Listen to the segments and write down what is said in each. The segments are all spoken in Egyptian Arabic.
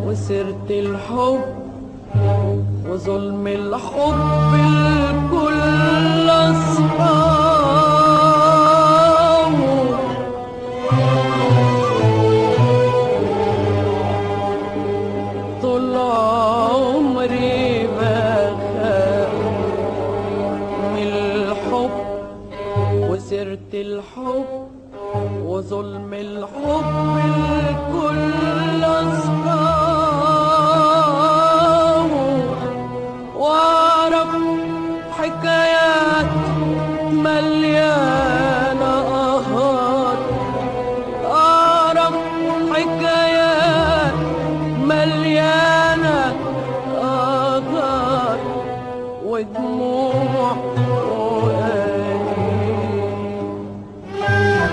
وسيرة الحب وظلم الحب الكل أصحابه طول عمري بخاف من الحب وسيرة الحب وظلم الحب الكل أصحابه وأعرف حكايات مليانة أهات أعرف حكايات مليانة آثار ودموع وأنين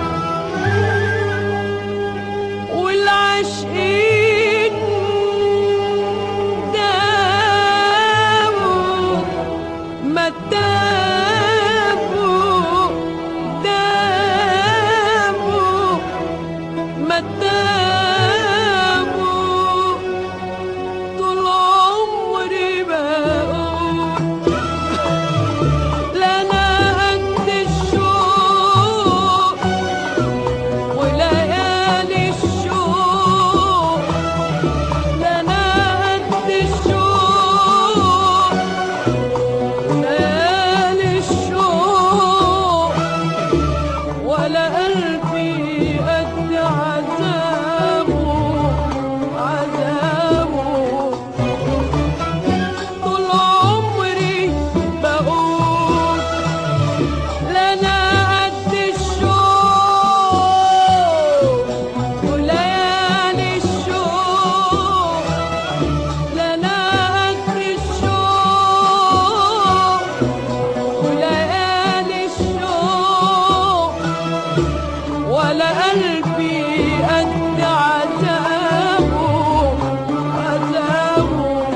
والعاشقين داووا ما تابوا داووا ما تابوا طول عمري بقول لا انا قد الشوق وليالي الشوق لا انا قد الشوق وليالي الشوق ولا قلبي قد عذابه عذابه طول عمري بقول لا انا قد الشوق وليالي الشوق لا انا قد الشوق وليالي الشوق ولا قلبي قد عذابه عذابه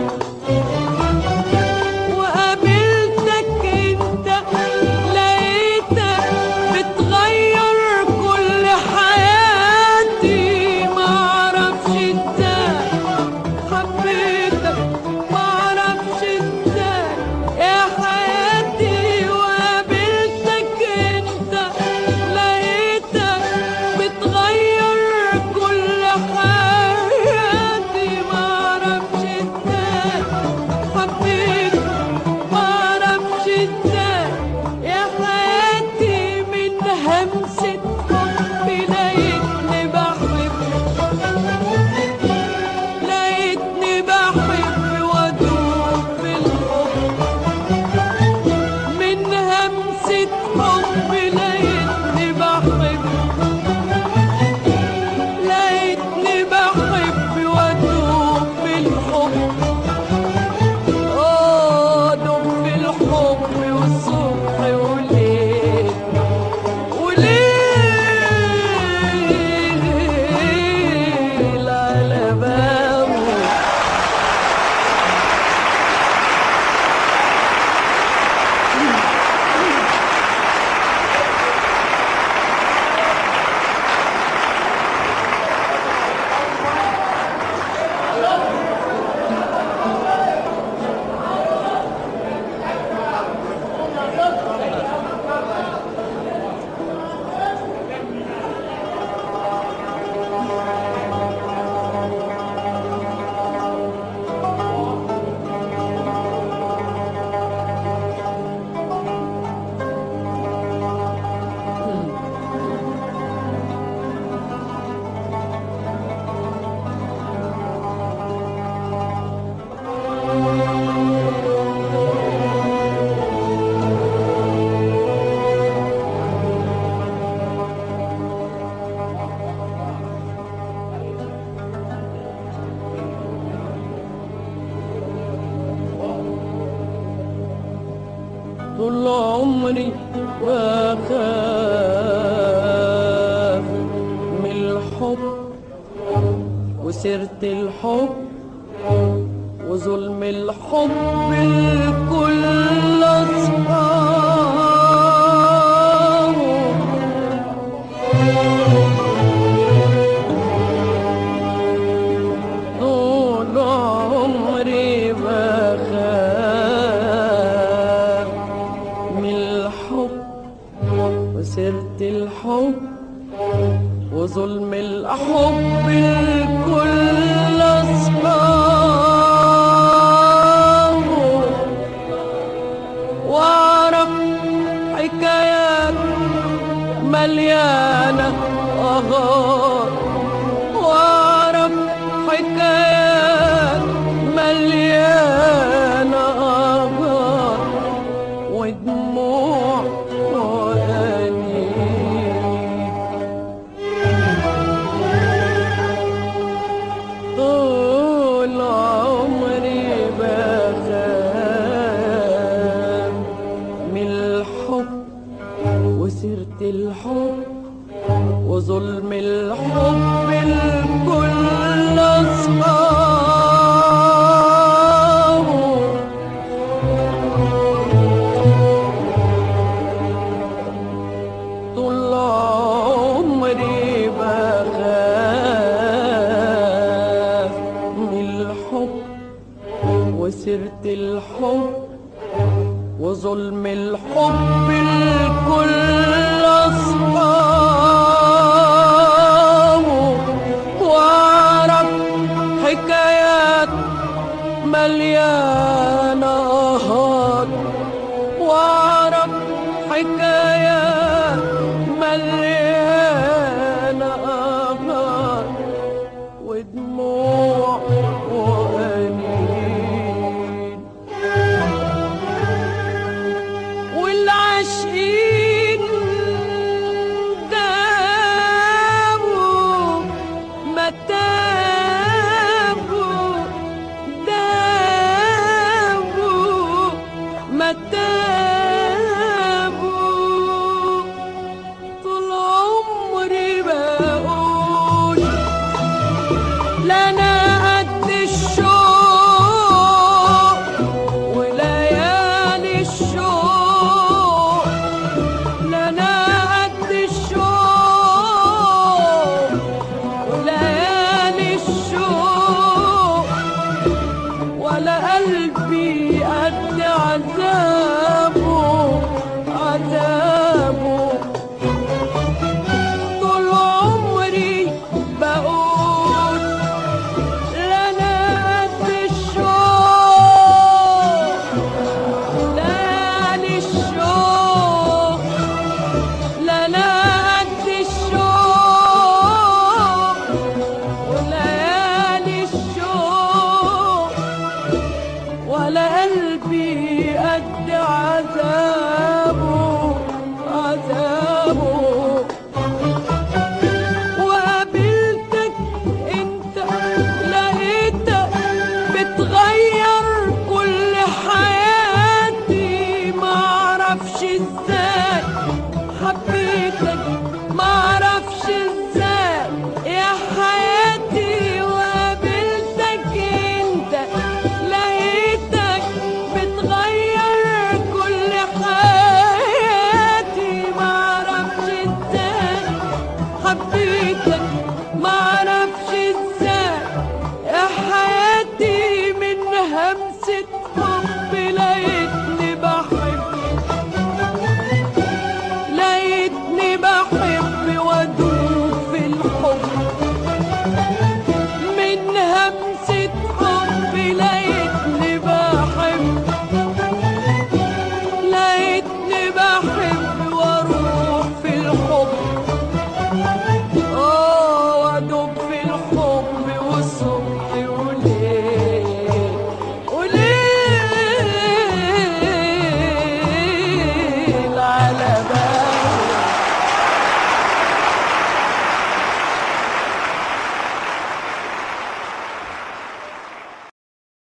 وقابلتك انت لقيتك بتغير كل حياتي معرفش ازاي حبيتك معرفش ازاي يا حياتي وقابلتك انت لقيتك بتغير كل حياتي معرفش ازاي حبيتك معرفش ازاي يا حياتي من همسة حبي لقيتني بحب لقيتني بحب وادوب في الحب من همسة حبي لقيتني بحب لقيتني بحب وادوب في الحب اه دوب في الحب والصبح والليل وليل على بابه طول عمري بخاف من الحب وسيرة الحب وظلم الحب الكل أصحابه طول الحب الكل أصحابه وأعرف حكايات مليانة أغار وأعرف حكايات مليانة أغار ودموع وأنين طول عمري بخاف من الحب وسيرة الحب وظلم الحب الكل أصحابه طول عمري بخاف من الحب وسيرة الحب وظلم الحب الكل أصحابه وأعرف حكايات مليانة أهات وأعرف حكايات مليانة أهات ودموع وأنين والعاشقين دابوا ما تابوا دابوا ما تابوا طول عمري بقول لنا قد الشوق وليالي الشوق لنا قد الشوق وليالي الشوق ولا قلبي قد عذابه عذابه طول عمري بقول لنا قد الشوق ليالي الشوق لنا قد الشوق وليالي الشوق ولا قلبي قد عذابه عذابه وقابلتك انت لقيتك بتغير كل حياتي معرفش ازاي حبيتك معرفش ازاي يا حياتي وقابلتك انت لقيتك بتغير كل حياتي معرفش ازاي حبيتك معرفش ازاي يا حياتي من همسة